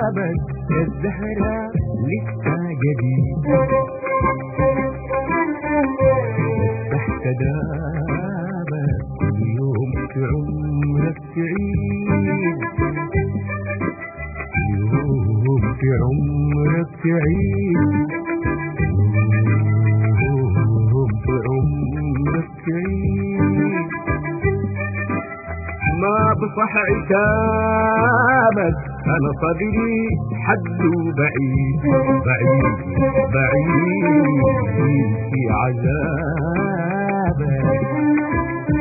دابت الزهرة لسه جديد تحت دابت كل يوم في عمرك تعيد يوم في عمرك تعيد يوم في عمرك تعيد ما بصح عتابك انا صدري حد بعيد بعيد بعيد في عذابك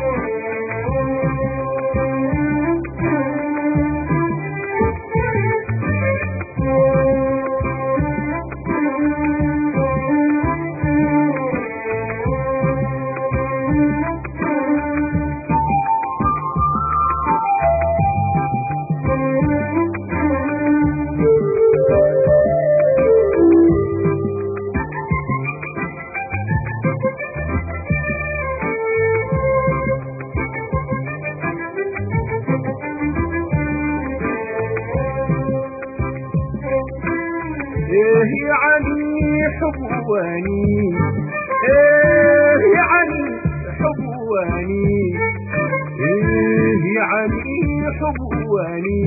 ايه يعني حبواني ايه يعني حبواني ايه يعني حبواني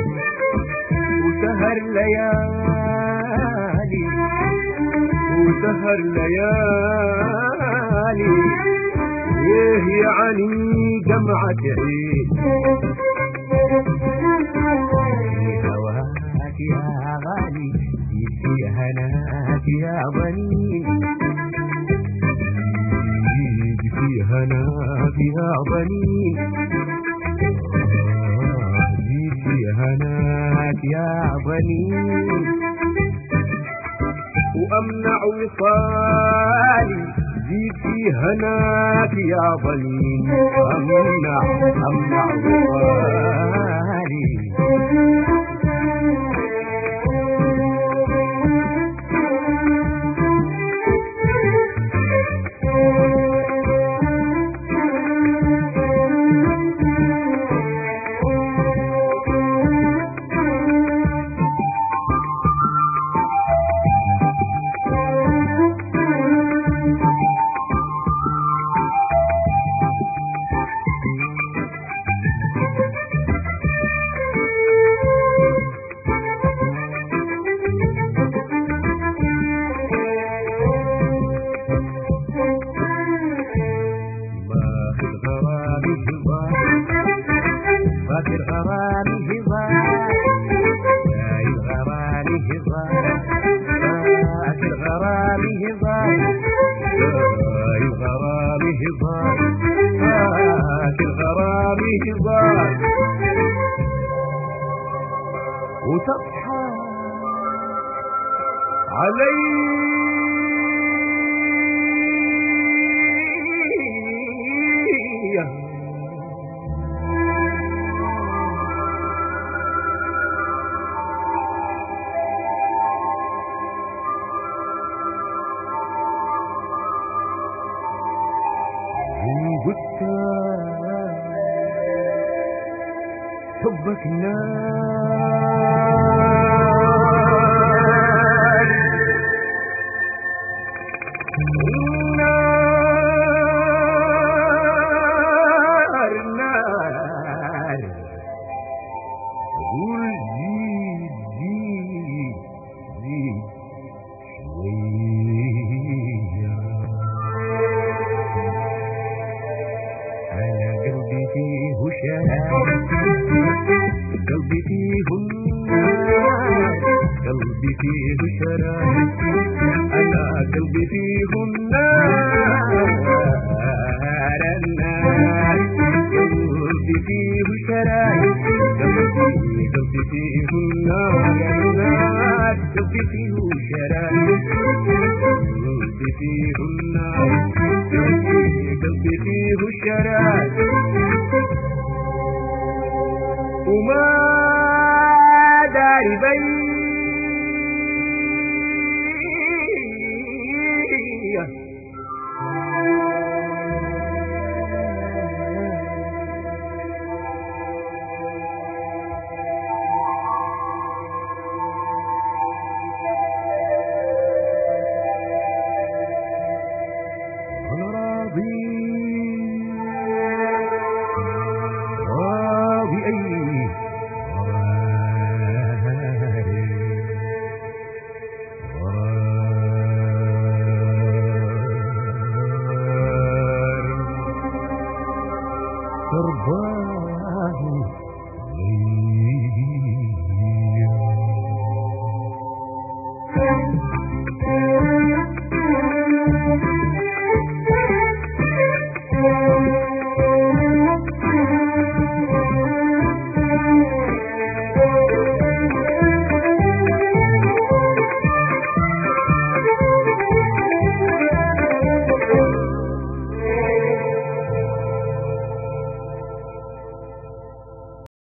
وسهر ليالي وسهر ليالي ايه يعني جمعة عيد هواك يا غالي في هناك يا ظنين في هناك يا ظنين في هناك يا ظنين وأمنع وصالي زيد في هناك يا ظنين أمنع أمنع وصالي ما في الغرام هزار ما في الغرام هزار ما في الغرام هزار ما في الغرام هزار ما في الغرام هزار ما في الغرام هزار وتصحى علي قلت حبك نار نار نار قول زيد زيد زيد شوية أنا قلبي فيه شهاد قلبي فيه النار قلبي فيه شراب أنا قلبي فيه النار النار قلبي فيه شراب قلبي قلبي فيه النار النار قلبي فيه شراب قلبي فيه النار